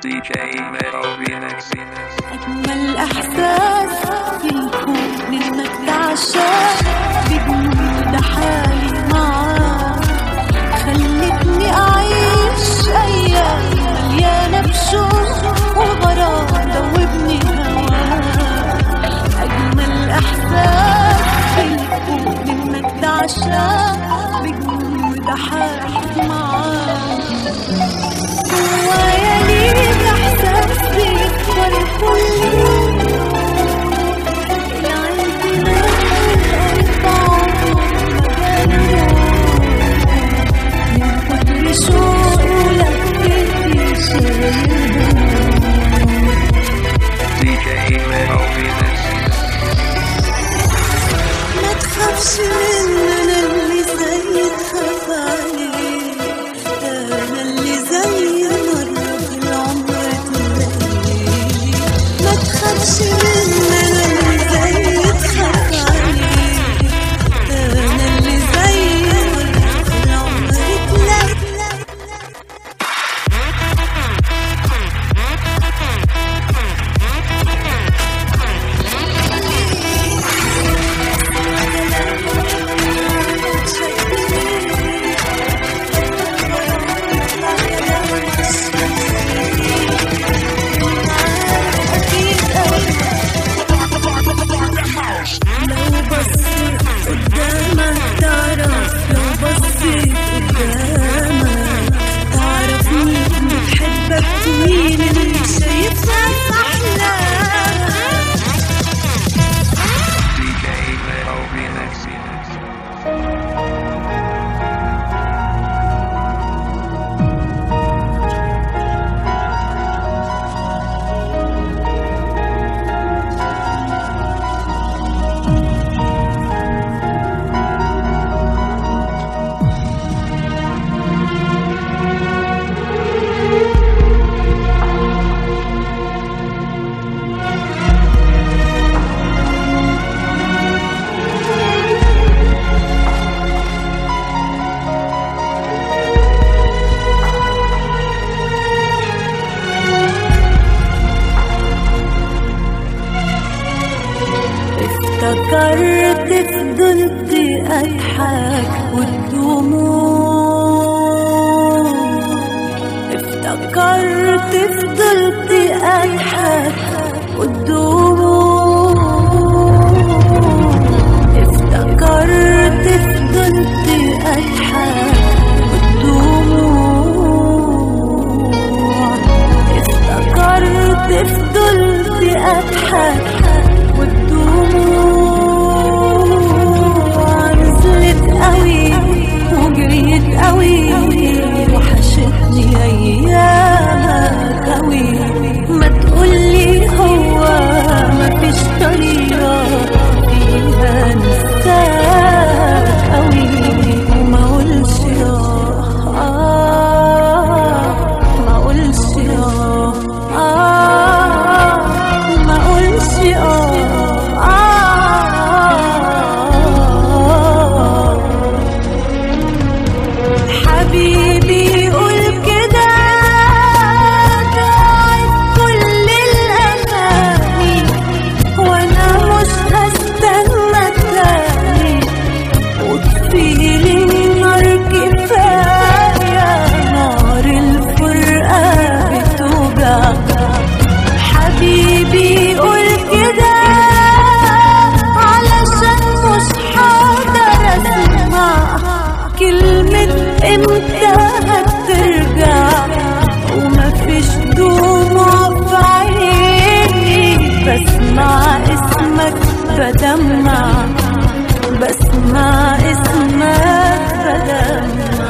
DJ Metal Remix. أجمل إحساس في الكون إنك تعشق بجنود حالي معاك خلتني أعيش أيام مليانة بشوق وغرام دوبني هواك أجمل إحساس في الكون إنك تعشق بجنود حالي معاك جوايا ليك إحساس بيكبر كل يوم العين تنام من كتر شوق ولفتي شايلهم DJ Metal Remix. ما تخافش مننا اللي زي تخاف عليه انا اللي زي مرة في العمر تلاقيه ما تخافش مننا اللي زي تخاف عليه انا اللي زي مرة في العمر تلاقيه لو بصيت قدامك تعرف لو بصيت قدامك تعرف مين بتحبك ومين اللي شايفها في أحلامك DJ Metal Remix. افتكرت فضلت اضحك والدموع افتكرت فضلت اضحك والدموع افتكرت فضلت اضحك والدموع افتكرت فضلت اضحك والدموع نزلت قوي وجريت قوي وحشتني ايامك قوي ما تقولي هو مفيش طريقة فيها نساك قوي وما اقولش آه آه ما اقولش آه آه ما اقولش آه آه حبيبي قول كده ضاعت كل الأماني وأنا مش هستنى تاني وتفيلي النار كفاية نار الفرقة بتوجع حبيبي قول كده علشان مش هقدر اسمع كلمة امتى هترجع ومفيش دموع في عيني بسمع اسمك بدمع بسمع اسمك بدمع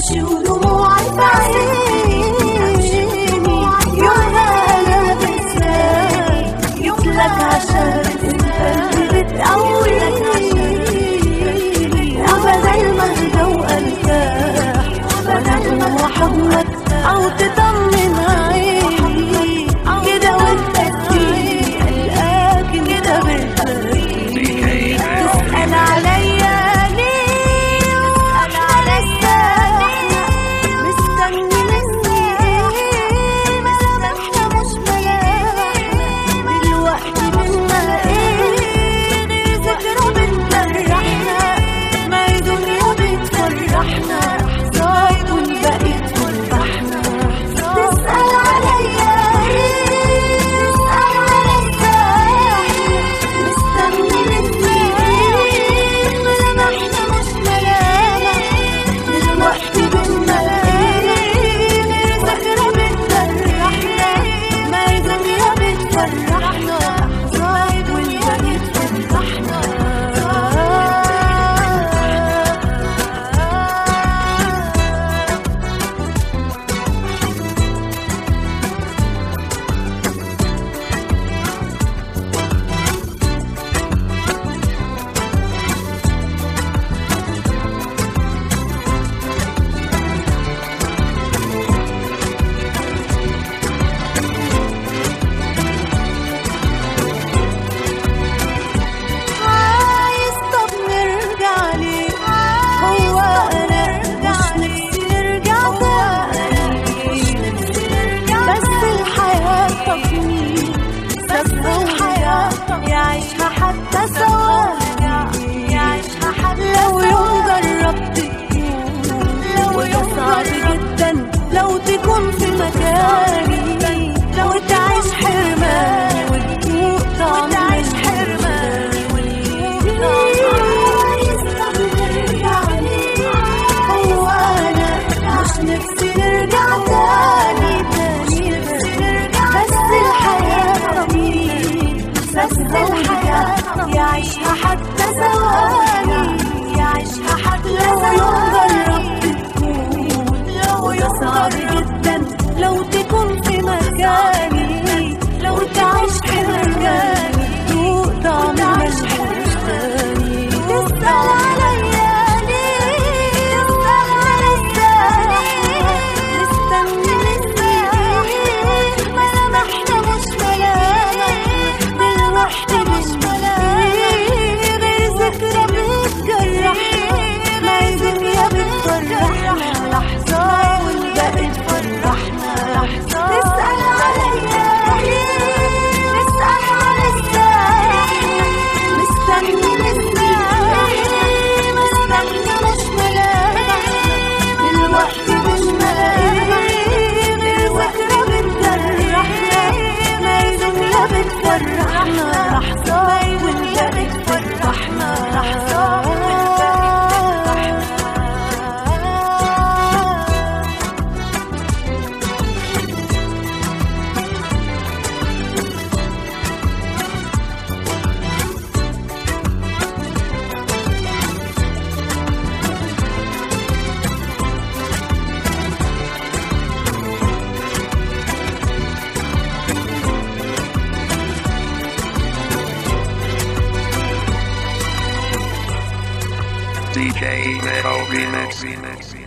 امشي ودموعي في عيني يومها انا بنساك مثلك عشان انت اللي بتقويني وبدل ما اهدى وارتاح بدل ما حضنك او تطمن عيني كده وانت تجيني قلقاك انت بتلاقيني DK Metal تسأل عليا ليه وأنا لسه مستني مني إيه ملامحنا مش ملامح دلوقتي منا إيه غير ذكرى بتفرحنا ما هي دنيا بتفرحنا لحظات والباقي تفرحنا تسأل عليا ليه تسأل عليا مستني مني إيه ملامحنا مش ملامح دلوقتي بنلاقي ذكرى بتفرحنا ما هي دنيا بتفرحنا لحظات والباقي تفرحنا عايز طب نرجع ليه هو انا مش نفسي نرجع تاني بس الحياة تصميم سابها الحياة يعيشها حتى ثواني يعيشها حتى لو يوم جربت تكون لو يوم صعب جدا لو تكون في مكاني لو تعيش حرماني وتدوق طعم تعيش حرماني هو انا مش نفسي نرجع تاني تاني بس الحياة طويل بس الحياة يعيشها حتى ثواني يعيشها حتى لو يوم جربت تكون لو صعب جدا لو تكون في مكاني لو تعيش حرماني تدوق طعم مشحوني تسأل عليا ليه تسأل عليا مستني مني ملامحنا مش ملامح دلوقتي مش ملامح غير ذكرى بتجرحنا ما هي دنيا بتفرحنا لحظة والباقي تفرحنا لحظة تسأل عليا ليه تسأل عليا مستني مني مستني مش ملامح دلوقتي مش ملامح غير ذكرى بتجرحنا ما هي دنيا بتفرحنا لحظة والباقي تفرحنا لحظة والباقي تفرحنا DK Metal Remix. Remix.